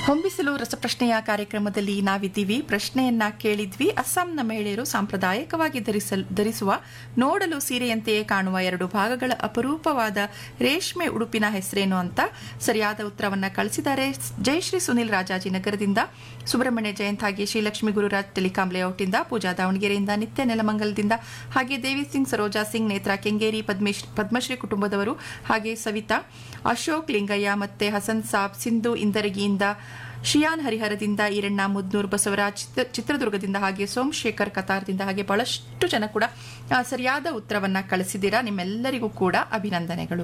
ಹೊಂಬಿಸಲು ರಸಪ್ರಶ್ನೆಯ ಕಾರ್ಯಕ್ರಮದಲ್ಲಿ ನಾವಿದ್ದೀವಿ ಪ್ರಶ್ನೆಯನ್ನ ಕೇಳಿದ್ವಿ ಅಸ್ಸಾಂನ ಮಹಿಳೆಯರು ಸಾಂಪ್ರದಾಯಿಕವಾಗಿ ಧರಿಸಲ್ ಧರಿಸುವ ನೋಡಲು ಸೀರೆಯಂತೆಯೇ ಕಾಣುವ ಎರಡು ಭಾಗಗಳ ಅಪರೂಪವಾದ ರೇಷ್ಮೆ ಉಡುಪಿನ ಹೆಸರೇನು ಅಂತ ಸರಿಯಾದ ಉತ್ತರವನ್ನ ಕಳಿಸಿದ್ದಾರೆ ಜಯಶ್ರೀ ಸುನಿಲ್ ರಾಜಾಜಿನಗರದಿಂದ ಸುಬ್ರಹ್ಮಣ್ಯ ಜಯಂತ್ ಹಾಗೆ ಶ್ರೀಲಕ್ಷ್ಮಿ ಗುರುರಾಜ್ ಟೆಲಿಕಾಂ ಲೇಔಟ್ನಿಂದ ಪೂಜಾ ದಾವಣಗೆರೆಯಿಂದ ನಿತ್ಯ ನೆಲಮಂಗಲದಿಂದ ಹಾಗೆ ದೇವಿ ಸಿಂಗ್ ಸರೋಜಾ ಸಿಂಗ್ ನೇತ್ರಾ ಕೆಂಗೇರಿ ಪದ್ಮೇಶ್ ಪದ್ಮಶ್ರೀ ಕುಟುಂಬದವರು ಹಾಗೆ ಸವಿತಾ ಅಶೋಕ್ ಲಿಂಗಯ್ಯ ಮತ್ತೆ ಹಸನ್ ಸಾಬ್ ಸಿಂಧು ಇಂದರಗಿಯಿಂದ ಶಿಯಾನ್ ಹರಿಹರದಿಂದ ಈರಣ್ಣ ಮುದ್ನೂರ್ ಬಸವರಾಜ್ ಚಿತ್ರ- ಚಿತ್ರದುರ್ಗದಿಂದ ಹಾಗೆ ಸೋಮಶೇಖರ್ ಕತಾರ್ದಿಂದ ಹಾಗೆ ಬಹಳಷ್ಟು ಜನ ಕೂಡ ಆ, ಸರಿಯಾದ ಉತ್ತರವನ್ನ ಕಳಿಸಿದ್ದೀರಾ ನಿಮ್ಮೆಲ್ಲರಿಗೂ ಕೂಡ ಅಭಿನಂದನೆಗಳು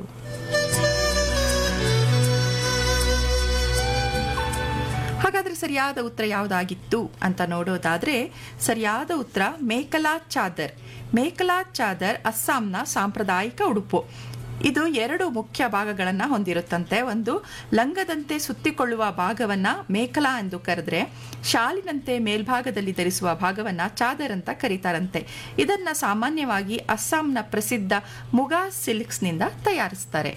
ಹಾಗಾದ್ರೆ ಸರಿಯಾದ ಉತ್ತರ ಯಾವುದಾಗಿತ್ತು ಅಂತ ನೋಡೋದಾದ್ರೆ ಸರಿಯಾದ ಉತ್ತರ ಮೇಕಲಾ ಚಾದರ್ ಮೇಕಲಾ ಚಾದರ್ ಅಸ್ಸಾಂನ ಸಾಂಪ್ರದಾಯಿಕ ಉಡುಪು ಇದು ಎರಡು ಮುಖ್ಯ ಭಾಗಗಳನ್ನ ಹೊಂದಿರುತ್ತಂತೆ ಒಂದು ಲಂಗದಂತೆ ಸುತ್ತಿಕೊಳ್ಳುವ ಭಾಗವನ್ನ ಮೇಕಲಾ ಎಂದು ಕರೆದ್ರೆ ಶಾಲಿನಂತೆ ಮೇಲ್ಭಾಗದಲ್ಲಿ ಧರಿಸುವ ಭಾಗವನ್ನ ಚಾದರ್ ಅಂತ ಕರೀತಾರಂತೆ ಇದನ್ನ ಸಾಮಾನ್ಯವಾಗಿ ಅಸ್ಸಾಂನ ಪ್ರಸಿದ್ಧ ಮುಗಾ ಸಿಲ್ಕ್ಸ್ನಿಂದ ತಯಾರಿಸ್ತಾರೆ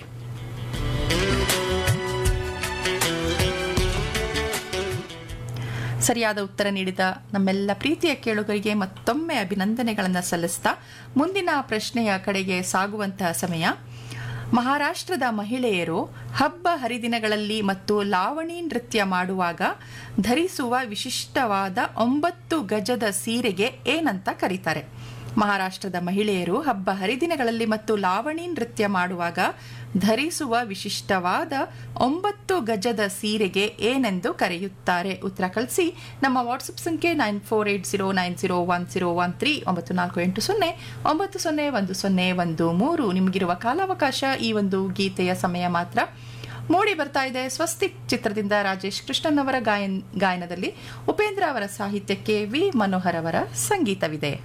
ಸರಿಯಾದ ಉತ್ತರ ನೀಡಿದ ನಮ್ಮೆಲ್ಲ ಪ್ರೀತಿಯ ಕೇಳುಗರಿಗೆ ಮತ್ತೊಮ್ಮೆ ಅಭಿನಂದನೆಗಳನ್ನು ಸಲ್ಲಿಸ್ತಾ ಮುಂದಿನ ಪ್ರಶ್ನೆಯ ಕಡೆಗೆ ಸಾಗುವಂತಹ ಸಮಯ ಮಹಾರಾಷ್ಟ್ರದ ಮಹಿಳೆಯರು ಹಬ್ಬ ಹರಿದಿನಗಳಲ್ಲಿ ಮತ್ತು ಲಾವಣಿ ನೃತ್ಯ ಮಾಡುವಾಗ ಧರಿಸುವ ವಿಶಿಷ್ಟವಾದ ಒಂಬತ್ತು ಗಜದ ಸೀರೆಗೆ ಏನಂತ ಕರೀತಾರೆ ಮಹಾರಾಷ್ಟ್ರದ ಮಹಿಳೆಯರು ಹಬ್ಬ ಹರಿದಿನಗಳಲ್ಲಿ ಮತ್ತು ಲಾವಣಿ ನೃತ್ಯ ಮಾಡುವಾಗ ಧರಿಸುವ ವಿಶಿಷ್ಟವಾದ ಒಂಬತ್ತು ಗಜದ ಸೀರೆಗೆ ಏನೆಂದು ಕರೆಯುತ್ತಾರೆ ಉತ್ತರ ಕಳಿಸಿ ನಮ್ಮ ವಾಟ್ಸಪ್ ಸಂಖ್ಯೆ nine four eight zero nine zero one zero one three ಒಂಬತ್ತು ನಾಲ್ಕು ಎಂಟು ಸೊನ್ನೆ ಒಂಬತ್ತು ಸೊನ್ನೆ ಒಂದು ಸೊನ್ನೆ ಒಂದು ಮೂರು ನಿಮಗಿರುವ ಕಾಲಾವಕಾಶ ಈ ಒಂದು ಗೀತೆಯ ಸಮಯ ಮಾತ್ರ ಮೂಡಿ ಬರ್ತಾ ಇದೆ ಸ್ವಸ್ತಿಕ್ ಚಿತ್ರದಿಂದ ರಾಜೇಶ್ ಕೃಷ್ಣನ್ ಅವರ ಗಾಯನ್ ಗಾಯನದಲ್ಲಿ ಉಪೇಂದ್ರ ಅವರ ಸಾಹಿತ್ಯಕ್ಕೆ ವಿ ಮನೋಹರ್ ಅವರ ಸಂಗೀತವಿದೆ